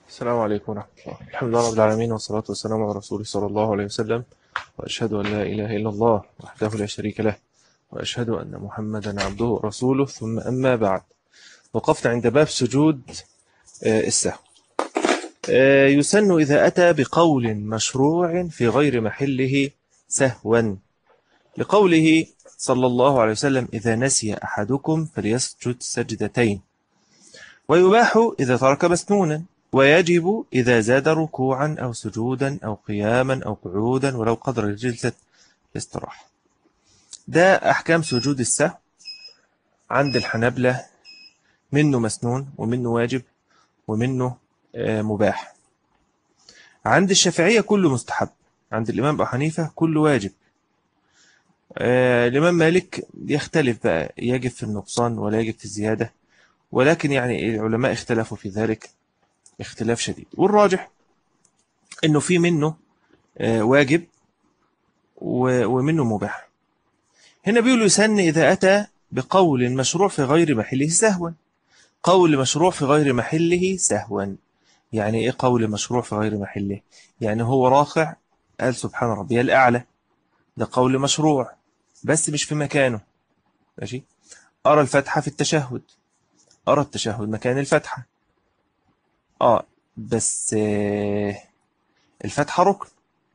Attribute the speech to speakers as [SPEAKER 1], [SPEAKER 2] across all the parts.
[SPEAKER 1] السلام عليكم ورحمة الله الحمد لله رب العالمين والصلاة والسلام على رسوله صلى الله عليه وسلم وأشهد أن لا إله إلا الله وحده لا شريك له وأشهد أن محمدا عبده ورسوله ثم أما بعد وقفنا عند باب سجود آه، السهو آه، يسن إذا أتى بقول مشروع في غير محله سهوا لقوله صلى الله عليه وسلم إذا نسي أحدكم فليسجد سجدتين ويباح إذا ترك مسنونا ويجب إذا زاد ركوعا أو سجودا أو قياما أو قعودا ولو قدر جلسة الاستراحة ده أحكام سجود السهو عند الحنبلة منه مسنون ومنه واجب ومنه آه، مباح عند الشافعية كله مستحب عند الإمام أبو حنيفة كله واجب آه، الإمام مالك يختلف بقى يجب في النقصان ولا يجب في الزيادة ولكن يعني العلماء اختلفوا في ذلك اختلاف شديد والراجح انه في منه آه، واجب و- ومنه مباح هنا بيقول يسن اذا اتى بقول مشروع في غير محله سهوا قول مشروع في غير محله سهوا يعني ايه قول مشروع في غير محله يعني هو راكع قال سبحان ربي الاعلى ده قول مشروع بس مش في مكانه ماشي ارى الفتحه في التشهد ارى التشهد مكان الفتحه اه بس آه، الفتحة ركن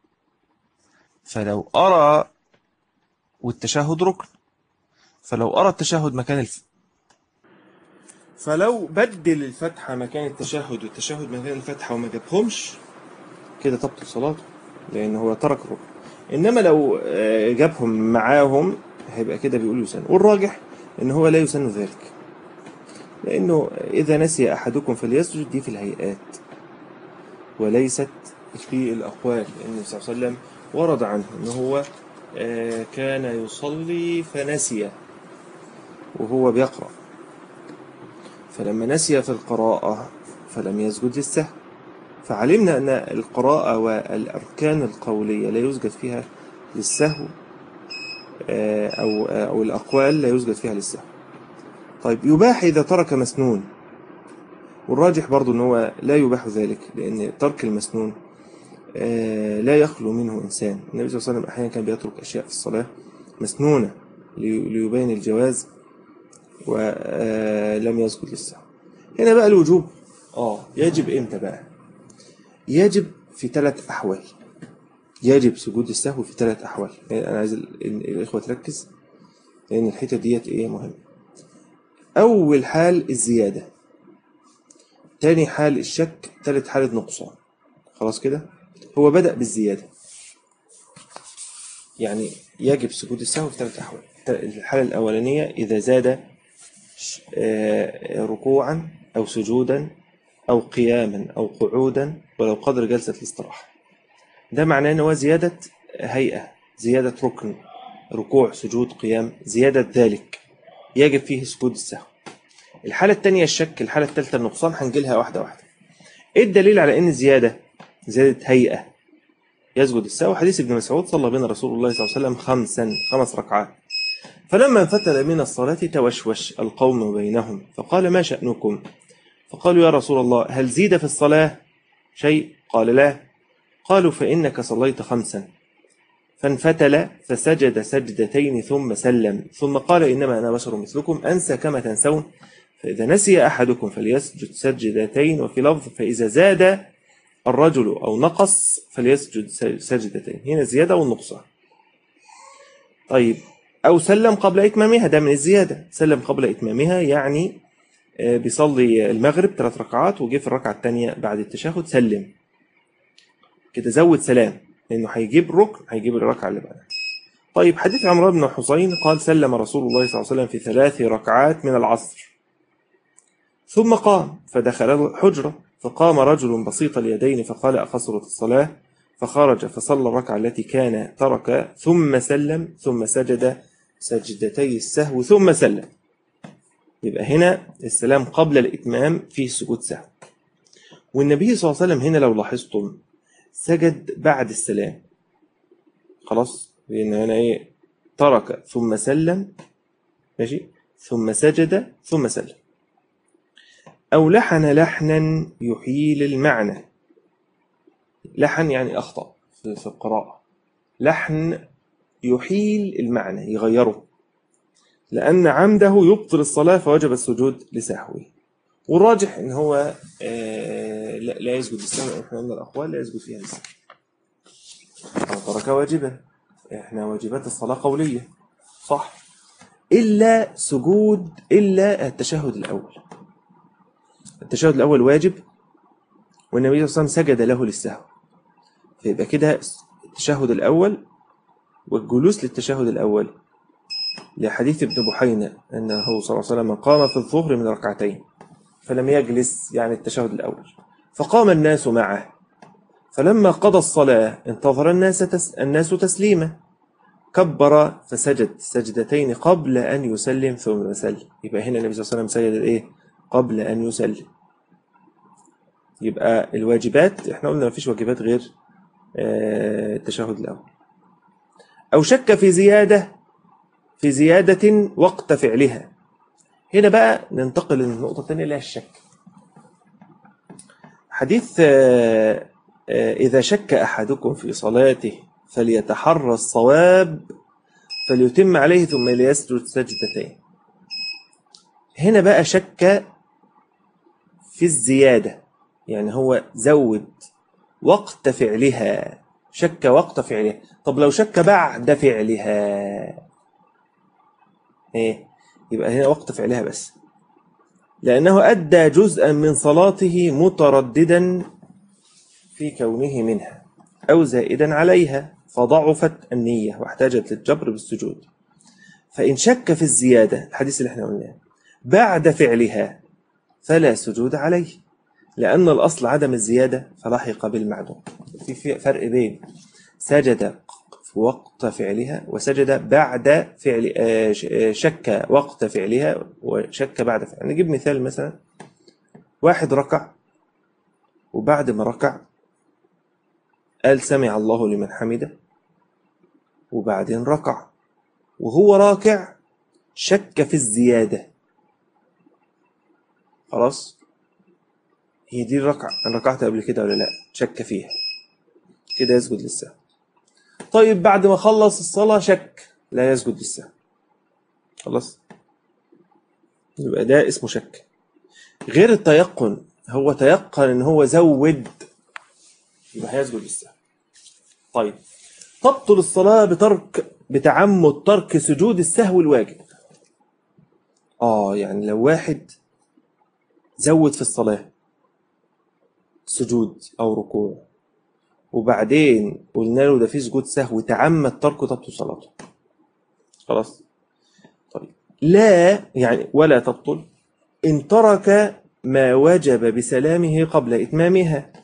[SPEAKER 1] فلو أرى والتشهد ركن فلو أرى التشهد مكان الف... فلو بدل الفتحة مكان التشهد والتشهد مكان الفتحة وما جابهمش كده تبطل صلاته لأن هو ترك ركن إنما لو آه، جابهم معاهم هيبقى كده بيقول يسن والراجح إن هو لا يسن ذلك لأنه إذا نسي أحدكم فليسجد دي في الهيئات وليست في الأقوال لأن النبي صلى الله عليه وسلم ورد عنه أنه هو آه، كان يصلي فنسي وهو بيقرأ فلما نسي في القراءة فلم يسجد للسهو فعلمنا أن القراءة والأركان القولية لا يسجد فيها للسهو آه، أو أو الأقوال لا يسجد فيها للسهو طيب يباح إذا ترك مسنون والراجح برضو ان هو لا يباح ذلك لأن ترك المسنون آه، لا يخلو منه إنسان النبي صلى الله عليه وسلم أحيانا كان بيترك أشياء في الصلاة مسنونة لي- ليبين الجواز ولم يسجد للسهو هنا بقى الوجوب آه يجب إمتى بقى يجب في ثلاث أحوال يجب سجود السهو في ثلاث أحوال يعني أنا عايز ال- ال- الإخوة تركز لأن الحتة ديت إيه مهمة أول حال الزيادة تاني حال الشك تالت حالة نقصان خلاص كده هو بدأ بالزيادة يعني يجب سجود السهو في ثلاث أحوال الحالة الأولانية إذا زاد ش- آه، ركوعا أو سجودا أو قياما أو قعودا ولو قدر جلسة الاستراحة ده معناه أنه هو زيادة هيئة زيادة ركن ركوع سجود قيام زيادة ذلك يجب فيه سجود السهو الحالة الثانية الشك الحالة الثالثة النقصان هنجيلها واحدة واحدة ايه الدليل على ان الزيادة زيادة هيئة يسجد السهو حديث ابن مسعود صلى بنا رسول الله صلى الله عليه وسلم خمسا خمس ركعات فلما انفتل من الصلاة توشوش القوم بينهم فقال ما شأنكم فقالوا يا رسول الله هل زيد في الصلاة شيء قال لا قالوا فإنك صليت خمسا فانفتل فسجد سجدتين ثم سلم ثم قال إنما أنا بشر مثلكم أنسى كما تنسون فإذا نسي أحدكم فليسجد سجدتين وفي لفظ فإذا زاد الرجل أو نقص فليسجد سجدتين هنا زيادة والنقصان طيب أو سلم قبل إتمامها ده من الزيادة سلم قبل إتمامها يعني آه، بيصلي المغرب ثلاث ركعات وجه في الركعة الثانية بعد التشهد سلم كده زود سلام لأنه هيجيب ركن هيجيب الركعة اللي بعدها طيب حديث عمران بن حسين قال سلم رسول الله صلى الله عليه وسلم في ثلاث ركعات من العصر ثم قام فدخل الحجرة فقام رجل بسيط اليدين فقال أقصرت الصلاة فخرج فصلى الركعة التي كان ترك ثم سلم ثم سجد سجدتي السهو ثم سلم يبقى هنا السلام قبل الإتمام فيه سجود سهو والنبي صلى الله عليه وسلم هنا لو لاحظتم سجد بعد السلام خلاص لأن هنا إيه ترك ثم سلم ماشي ثم سجد ثم سلم أو لحن لحنا يحيل المعنى لحن يعني أخطأ في في القراءة لحن يحيل المعنى يغيره لأن عمده يبطل الصلاة فوجب السجود لسهوه والراجح إن هو آه، لا لا يسجد للسهو إحنا قلنا الأقوال لا يسجد فيها للسهو أو ترك واجبا إحنا واجبات الصلاة قولية صح إلا سجود إلا التشهد الأول التشهد الأول واجب والنبي صلى الله عليه وسلم سجد له للسهو فيبقى كده التشهد الأول والجلوس للتشهد الأول لحديث ابن بحينة أنه صلى الله عليه وسلم قام في الظهر من ركعتين فلم يجلس يعني التشهد الأول فقام الناس معه فلما قضى الصلاة انتظر الناس تس الناس تسليمه كبر فسجد سجدتين قبل أن يسلم ثم سلم يبقى هنا النبي صلى الله عليه وسلم سجد الإيه؟ قبل أن يسلم يبقى الواجبات احنا قلنا مفيش واجبات غير آه، التشهد الأول أو شك في زيادة في زيادة وقت فعلها هنا بقى ننتقل للنقطة الثانية اللي هي الشك حديث آه، آه، إذا شك أحدكم في صلاته فليتحرى الصواب فليتم عليه ثم ليسجد سجدتين هنا بقى شك في الزيادة يعني هو زود وقت فعلها شك وقت فعلها طب لو شك بعد فعلها ايه يبقى هنا وقت فعلها بس لأنه أدى جزءا من صلاته مترددا في كونه منها أو زائدا عليها فضعفت النية واحتاجت للجبر بالسجود فإن شك في الزيادة الحديث اللي احنا قلناه بعد فعلها فلا سجود عليه لأن الأصل عدم الزيادة فلحق بالمعدوم في في فرق بين سجد في وقت فعلها وسجد بعد فعل آه، ش- آه، شك وقت فعلها وشك بعد فعلها نجيب مثال مثلا واحد ركع وبعد ما ركع قال سمع الله لمن حمده وبعدين ركع وهو راكع شك في الزيادة خلاص هي دي الركعة أنا ركعت قبل كده ولا لا شك فيها كده يسجد للسهو طيب بعد ما خلص الصلاة شك لا يسجد للسهو خلاص يبقى ده اسمه شك غير التيقن هو تيقن ان هو زود يبقى هيسجد للسهو طيب تبطل الصلاة بترك بتعمد ترك سجود السهو الواجب اه يعني لو واحد زود في الصلاة سجود او ركوع وبعدين قلنا له ده في سجود سهو تعمد تركه تبطل صلاته خلاص طيب لا يعني ولا تبطل إن ترك ما وجب بسلامه قبل إتمامها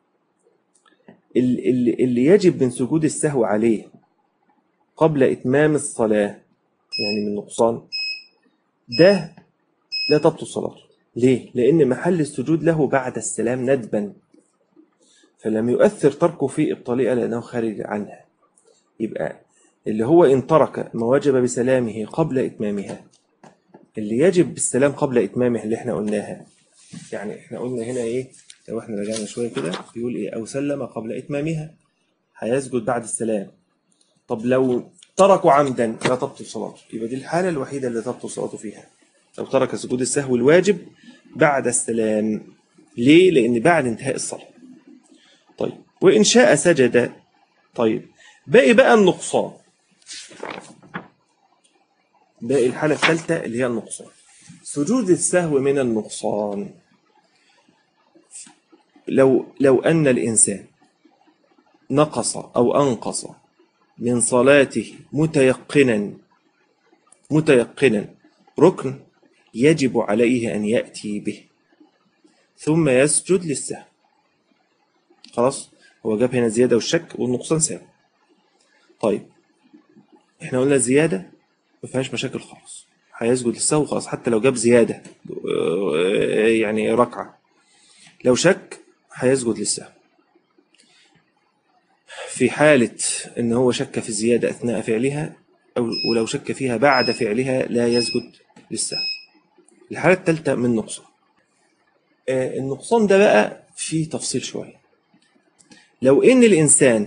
[SPEAKER 1] ال- ال- اللي يجب من سجود السهو عليه قبل إتمام الصلاة يعني من نقصان ده لا تبطل صلاته ليه؟ لأن محل السجود له بعد السلام ندبا فلم يؤثر تركه في إبطالها لأنه خارج عنها يبقى اللي هو إن ترك ما وجب بسلامه قبل إتمامها اللي يجب بالسلام قبل إتمامه اللي احنا قلناها يعني احنا قلنا هنا إيه لو احنا رجعنا شوية كده بيقول إيه أو سلم قبل إتمامها هيسجد بعد السلام طب لو تركوا عمدا لا تبطل صلاته يبقى دي الحالة الوحيدة اللي تبطل صلاته فيها لو ترك سجود السهو الواجب بعد السلام ليه؟ لأن بعد انتهاء الصلاة طيب وإن شاء سجد طيب باقي بقى النقصان باقي الحالة الثالثة اللي هي النقصان سجود السهو من النقصان لو لو أن الإنسان نقص أو أنقص من صلاته متيقنا متيقنا ركن يجب عليه أن يأتي به ثم يسجد للسهو خلاص هو جاب هنا زيادة والشك والنقصان ساوي طيب احنا قلنا الزيادة ما فيهاش مشاكل خالص هيسجد للسهو خلاص حتى لو جاب زيادة آه، يعني ركعة لو شك هيسجد للسهو في حالة ان هو شك في الزيادة اثناء فعلها او ولو شك فيها بعد فعلها لا يسجد للسهو الحالة الثالثة من نقصان آه، النقصان ده بقى فيه تفصيل شوية لو إن الإنسان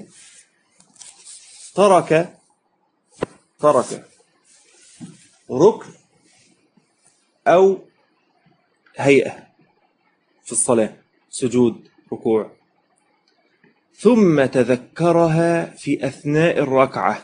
[SPEAKER 1] ترك ترك ركن أو هيئة في الصلاة سجود ركوع ثم تذكرها في أثناء الركعة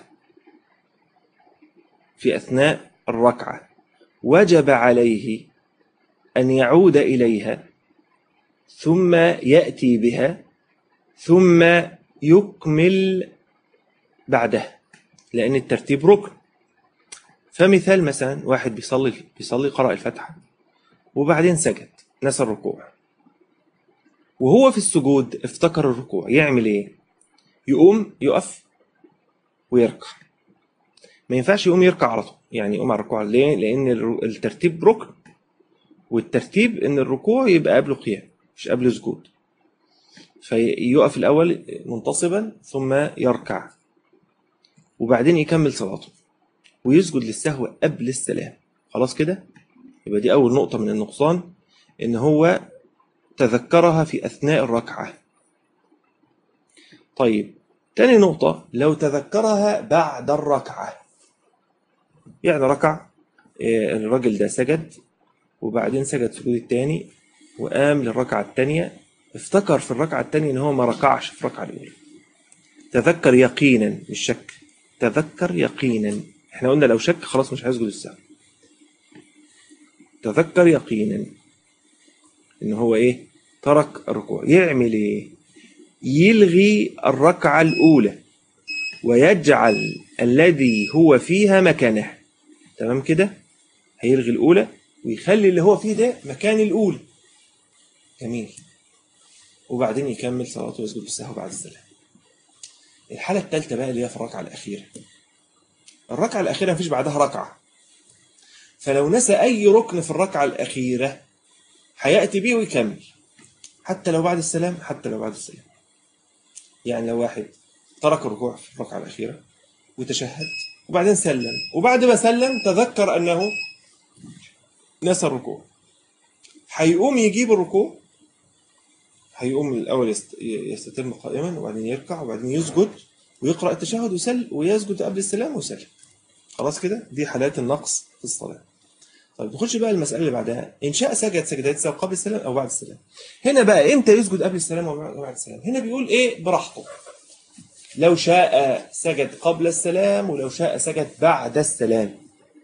[SPEAKER 1] في أثناء الركعة وجب عليه أن يعود إليها ثم يأتي بها ثم يكمل بعدها لأن الترتيب ركن فمثال مثلا واحد بيصلي بيصلي قرأ الفاتحة وبعدين سجد نسى الركوع وهو في السجود افتكر الركوع يعمل ايه يقوم يقف ويركع ما ينفعش يقوم يركع على طول يعني يقوم على الركوع ليه لان الر- الترتيب ركن والترتيب ان الركوع يبقى قبله قيام مش قبله سجود فيقف الاول منتصبا ثم يركع وبعدين يكمل صلاته ويسجد للسهو قبل السلام خلاص كده يبقى دي اول نقطة من النقصان ان هو تذكرها في اثناء الركعة طيب تاني نقطة لو تذكرها بعد الركعة يعني ركع إيه، الراجل ده سجد وبعدين سجد سجود التاني وقام للركعة التانية افتكر في الركعة التانية ان هو ما ركعش في الركعة الاولى تذكر يقينا مش شك تذكر يقينا احنا قلنا لو شك خلاص مش هيسجد السهو تذكر يقينا ان هو ايه ترك الركوع يعمل ايه يلغي الركعة الاولى ويجعل الذي هو فيها مكانه تمام كده هيلغي الاولى ويخلي اللي هو فيه ده مكان الاولى جميل وبعدين يكمل صلاته ويسجد للسهو بعد السلام الحالة الثالثة بقى اللي هي في الركعة الأخيرة الركعة الأخيرة مفيش بعدها ركعة فلو نسى أي ركن في الركعة الأخيرة هيأتي بيه ويكمل حتى لو بعد السلام حتى لو بعد السلام يعني لو واحد ترك الركوع في الركعة الأخيرة وتشهد وبعدين سلم وبعد ما سلم تذكر أنه نسى الركوع هيقوم يجيب الركوع هيقوم الأول يست- يستتم قائما وبعدين يركع وبعدين يسجد ويقرأ التشهد ويسل ويسجد قبل السلام ويسلم خلاص كده دي حالات النقص في الصلاة طيب نخش بقى المسألة اللي بعدها إن شاء سجد سجدات سواء قبل السلام أو بعد السلام هنا بقى إمتى يسجد قبل السلام أو بعد السلام هنا بيقول إيه براحته لو شاء سجد قبل السلام ولو شاء سجد بعد السلام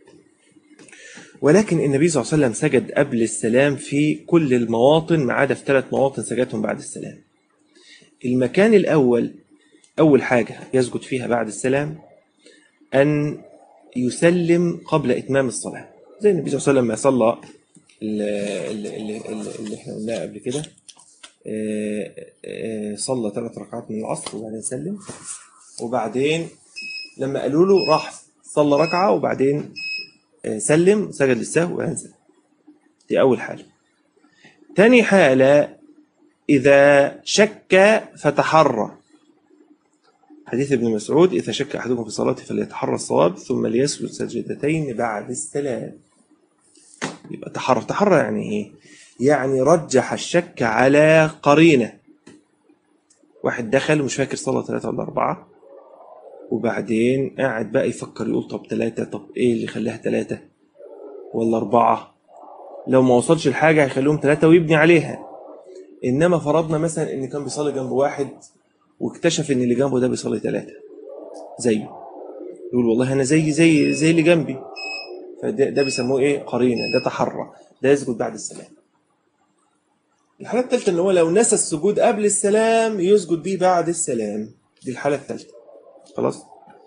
[SPEAKER 1] ولكن النبي صلى الله عليه وسلم سجد قبل السلام في كل المواطن ما عدا في ثلاث مواطن سجدهم بعد السلام المكان الأول أول حاجة يسجد فيها بعد السلام أن يسلم قبل إتمام الصلاة زي النبي صلى الله عليه وسلم ما صلى اللي, اللي, اللي, اللي احنا قلناه قبل كده آه، آه، صلى ثلاث ركعات من العصر وبعدين سلم وبعدين لما قالوا له راح صلى ركعة وبعدين آه، سلم سجد للسهو وبعدين سلم دي أول حالة تاني حالة إذا شك فتحرى حديث ابن مسعود إذا شك أحدكم في صلاته فليتحرى الصواب ثم ليسجد سجدتين بعد السلام يبقى تحرى تحرى يعني إيه؟ يعني رجح الشك على قرينة واحد دخل ومش فاكر صلى ثلاثة ولا أربعة وبعدين قاعد بقى يفكر يقول طب ثلاثة طب إيه اللي خلاها ثلاثة ولا أربعة لو ما وصلش الحاجة هيخليهم ثلاثة ويبني عليها إنما فرضنا مثلا إن كان بيصلي جنب واحد واكتشف إن اللي جنبه ده بيصلي ثلاثة زيه يقول والله أنا زي زي زي اللي جنبي فده ده بيسموه إيه قرينة ده تحرى ده يسجد بعد السلام الحالة الثالثة إن هو لو نسى السجود قبل السلام يسجد بيه بعد السلام دي الحالة الثالثة خلاص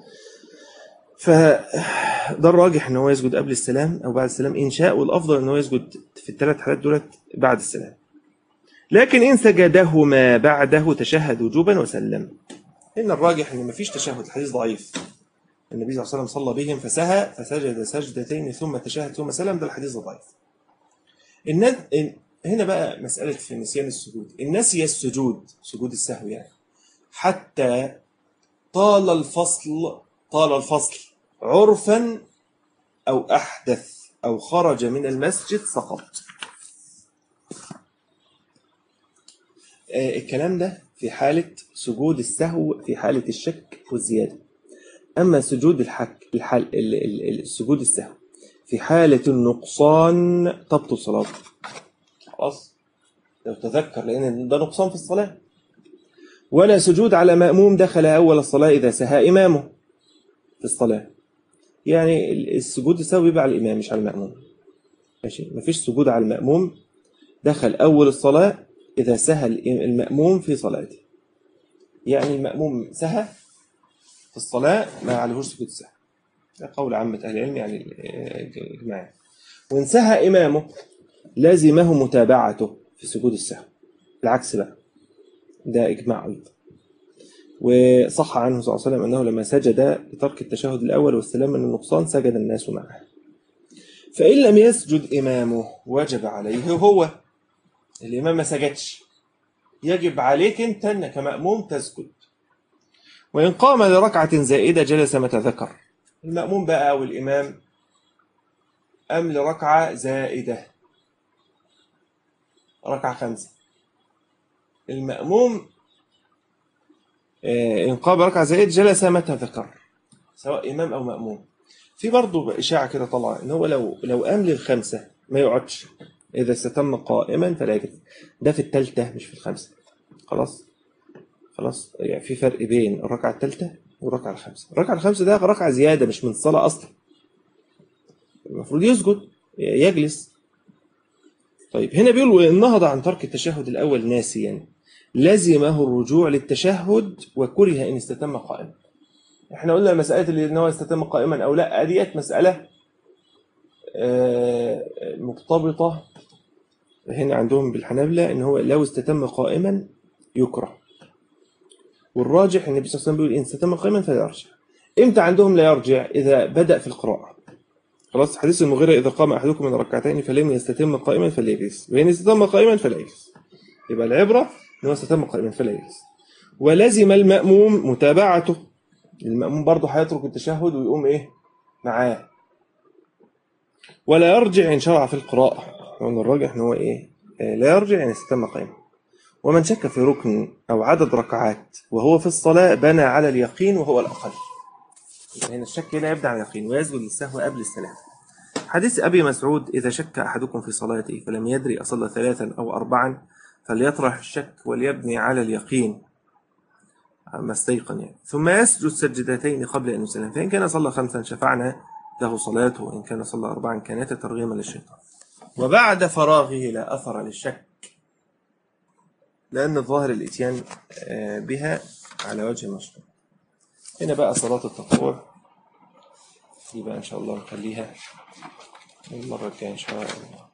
[SPEAKER 1] فده الراجح ان هو يسجد قبل السلام او بعد السلام ان شاء والافضل ان هو يسجد في الثلاث حالات دولت بعد السلام لكن ان سجدهما بعده تشهد وجوبا وسلم هنا الراجح ان مفيش تشهد الحديث ضعيف النبي صلى الله عليه وسلم صلى بهم فسهى فسجد سجدتين ثم تشهد ثم سلم ده الحديث ضعيف الن- إن- هنا بقى مسألة في نسيان السجود إن نسي السجود سجود السهو يعني حتى طال الفصل طال الفصل عرفا أو أحدث أو خرج من المسجد سقط آه، الكلام ده في حالة سجود السهو في حالة الشك والزيادة أما سجود الحك الحل ال- ال- ال- السجود السهو في حالة النقصان تبطل صلاته خلاص لو تذكر لأن ده نقصان في الصلاة ولا سجود على مأموم دخل أول الصلاة إذا سهى إمامه في الصلاة يعني ال- السجود السهو بيبقى على الإمام مش على المأموم ماشي مفيش سجود على المأموم دخل أول الصلاة إذا سهى الإم- المأموم في صلاته يعني المأموم سهى في الصلاة ما عليهوش سجود السهو ده قول عامة أهل العلم يعني الإجماع وإن سهى إمامه لازمه متابعته في سجود السهو العكس بقى ده إجماع أيضا وصح عنه صلى الله عليه وسلم أنه لما سجد بترك التشهد الأول والسلام من النقصان سجد الناس معه فإن لم يسجد إمامه وجب عليه هو الإمام ما سجدش يجب عليك أنت أنك مأموم تسجد وإن قام لركعة زائدة جلس متى ذكر المأموم بقى أو الإمام أم لركعة زائدة ركعة خمسة المأموم آه، إن قام ركعة زائدة جلس متى ذكر سواء إمام أو مأموم في برضه إشاعة كده طالعة إن هو لو لو قام للخمسة ما يقعدش إذا استتم قائما فلا يجلس ده في الثالثة مش في الخمسة خلاص خلاص يعني في فرق بين الركعة الثالثة والركعة الخامسة الركعة الخامسة ده ركعة زيادة مش من الصلاة أصلا المفروض يسجد يجلس طيب هنا بيقول وإن نهض عن ترك التشهد الأول ناسيا لزمه الرجوع للتشهد وكره إن استتم قائما احنا قلنا مسألة اللي إن هو استتم قائما أو لا ديت مسألة آه، مرتبطة هنا عندهم بالحنابلة إن هو لو استتم قائما يكره والراجح النبي صلى الله عليه وسلم بيقول إن استتم قائما فلا يرجع إمتى عندهم لا يرجع إذا بدأ في القراءة خلاص حديث المغيرة إذا قام أحدكم من ركعتين فلم يستتم قائما فليجلس وإن استتم قائما فلا يجلس يبقى العبرة إن هو استتم قائما فلا يجلس ولزم المأموم متابعته المأموم برضه هيترك التشهد ويقوم إيه معاه ولا يرجع إن شرع في القراءة وأن الراجح إن هو إيه آه، لا يرجع إن استتم قائما ومن شك في ركن أو عدد ركعات وهو في الصلاة بنى على اليقين وهو الأقل يبقى هنا الشك هنا يبدأ على اليقين ويسجد للسهو قبل السلام حديث أبي مسعود إذا شك أحدكم في صلاته فلم يدري أصلى ثلاثا أو أربعا فليطرح الشك وليبني على اليقين ما استيقن يعني ثم يسجد سجدتين قبل أن يسلم فإن كان صلى خمسا شفعنا له صلاته وإن كان صلى أربعا كانت ترغيما للشيطان وبعد فراغه لا أثر للشك لأن الظاهر الإتيان آه، بها على وجه المشروع هنا بقى صلاة التطوع دي بقى إن شاء الله نخليها المرة الجاية إن شاء الله